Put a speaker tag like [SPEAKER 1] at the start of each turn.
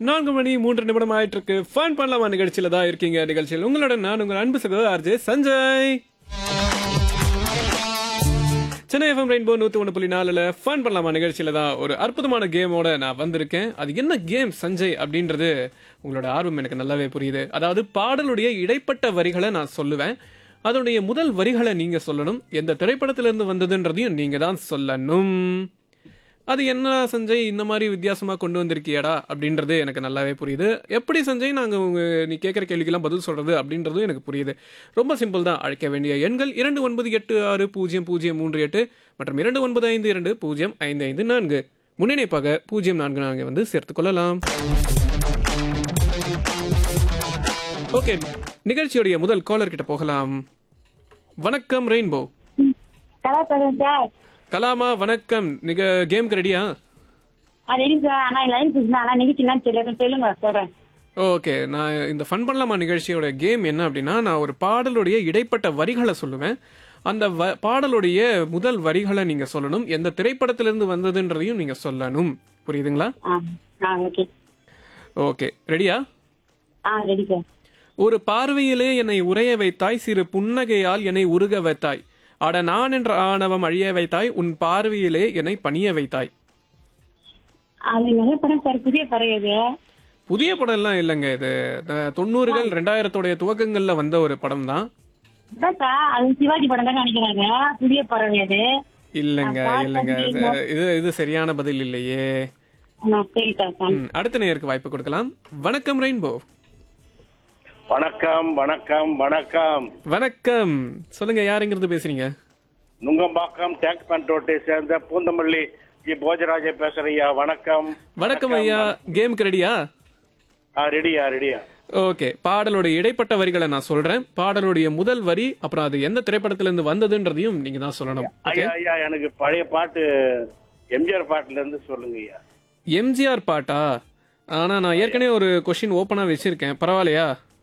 [SPEAKER 1] நான்கு மணி மூன்று நிமிடம் ஆயிட்டு இருக்கு ஃபன் பண்ணலாமா நிகழ்ச்சியில தான் இருக்கீங்க நிகழ்ச்சியில் உங்களோட நான் உங்கள் அன்பு சகோதரர் RJ Sanjay Chennai FM rainbow நூத்தி ஒன்று புள்ளி நாலுல ஃபன் பண்ணலாமா நிகழ்ச்சியில தான் ஒரு அற்புதமான கேமோட நான் வந்திருக்கேன் அது என்ன கேம் சஞ்சய் அப்படின்றது உங்களோட ஆர்வம் எனக்கு நல்லாவே புரியுது அதாவது பாடலுடைய இடைப்பட்ட வரிகளை நான் சொல்லுவேன் அதனுடைய முதல் வரிகளை நீங்க சொல்லணும் எந்த திரைப்படத்திலிருந்து வந்ததுன்றதையும் நீங்க தான் சொல்லணும் அது என்ன சஞ்சய் இந்த மாதிரி வித்தியாசமா கொண்டு வந்திருக்கியாடா அப்படின்றது எனக்கு நல்லாவே புரியுது எப்படி சஞ்சய் நாங்க உங்க நீ கேட்குற கேள்விக்கெல்லாம் பதில் சொல்றது அப்படின்றதும் எனக்கு புரியுது ரொம்ப சிம்பிள் தான் அழைக்க வேண்டிய எண்கள் இரண்டு ஒன்பது எட்டு ஆறு பூஜ்ஜியம் பூஜ்ஜியம் மூன்று எட்டு மற்றும் இரண்டு ஒன்பது ஐந்து இரண்டு பூஜ்ஜியம் ஐந்து ஐந்து நான்கு முன்னிணைப்பாக பூஜ்ஜியம் நான்கு நான்கு வந்து சேர்த்துக் கொள்ளலாம் ஓகே நிகழ்ச்சியுடைய முதல் காலர் கிட்ட போகலாம் வணக்கம் ரெயின்போ
[SPEAKER 2] கலா சொல்லுங்க சார்
[SPEAKER 1] கலாமா வணக்கம் நீங்க கேம்க்கு ரெடியா
[SPEAKER 2] ஆ ரெடி சார் ஆனா லைன் பிடிச்சா ஆனா நிகழ்ச்சிலாம் தெரியல சொல்லுங்க சொல்றேன்
[SPEAKER 1] ஓகே நான் இந்த ஃபன் பண்ணலாமா நிகழ்ச்சியோட கேம் என்ன அப்படின்னா நான் ஒரு பாடலுடைய இடைப்பட்ட வரிகளை சொல்லுவேன் அந்த வ பாடலுடைய முதல் வரிகளை நீங்க சொல்லணும் எந்த திரைப்படத்திலிருந்து வந்ததுன்றதையும் நீங்க சொல்லணும் புரியுதுங்களா
[SPEAKER 2] ஆ ஆ ஓகே
[SPEAKER 1] ஓகே ரெடியா
[SPEAKER 2] ஆ ரெடி சார்
[SPEAKER 1] ஒரு பார்வையிலே என்னை உரைய வைத்தாய் சிறு புன்னகையால் என்னை உருக வைத்தாய் அட நான் என்ற ஆணவம் அழிய வைத்தாய் உன் பார்வையிலே என்னை பணிய வைத்தாய்
[SPEAKER 2] அது நிறைய படம் சார் புதிய படம் இது
[SPEAKER 1] புதிய படம் எல்லாம் இல்லைங்க இது அஹ், தொண்ணூறுகள் ரெண்டாயிரத்தோடைய துவக்கங்கள்ல வந்த ஒரு படம் தான்
[SPEAKER 2] அதான் சார் அது சிவாஜி படம் தான் நினைக்கிறாங்க புதிய படம் இது
[SPEAKER 1] இல்லைங்க
[SPEAKER 2] அப்பா,
[SPEAKER 1] இல்லைங்க
[SPEAKER 2] தம்பி,
[SPEAKER 1] இது- இது இது சரியான பதில் இல்லையே
[SPEAKER 2] ஆ, சரி சார் சார்
[SPEAKER 1] ம், அடுத்த நேருக்கு வாய்ப்பு கொடுக்கலாம் வணக்கம் ரெயின்போ
[SPEAKER 3] வணக்கம் வணக்கம் வணக்கம்
[SPEAKER 1] வணக்கம் சொல்லுங்க யாருங்கிறது பேசுறீங்க
[SPEAKER 3] நுங்கம்பாக்கம் டேக் ரோட்டை சேர்ந்த பூந்தமல்லி ஜி போஜராஜ பேசுறையா வணக்கம்
[SPEAKER 1] வணக்கம் ஐயா கேமுக்கு ரெடியா
[SPEAKER 3] ஆ ரெடியா ரெடியா
[SPEAKER 1] ஓகே பாடலுடைய இடைப்பட்ட வரிகளை நான் சொல்றேன் பாடலுடைய முதல் வரி அப்புறம் அது எந்த திரைப்படத்துல இருந்து வந்ததுன்றதையும் நீங்க தான் சொல்லணும் ஓகே
[SPEAKER 3] ஐயா ஐயா எனக்கு பழைய பாட்டு எம்ஜிஆர் பாட்டுல இருந்து சொல்லுங்க ஐயா
[SPEAKER 1] எம்ஜிஆர் பாட்டா ஆனா நான் ஏற்கனவே ஒரு கொஸ்டின் ஓப்பனா வச்சிருக்கேன் பரவாயில்லையா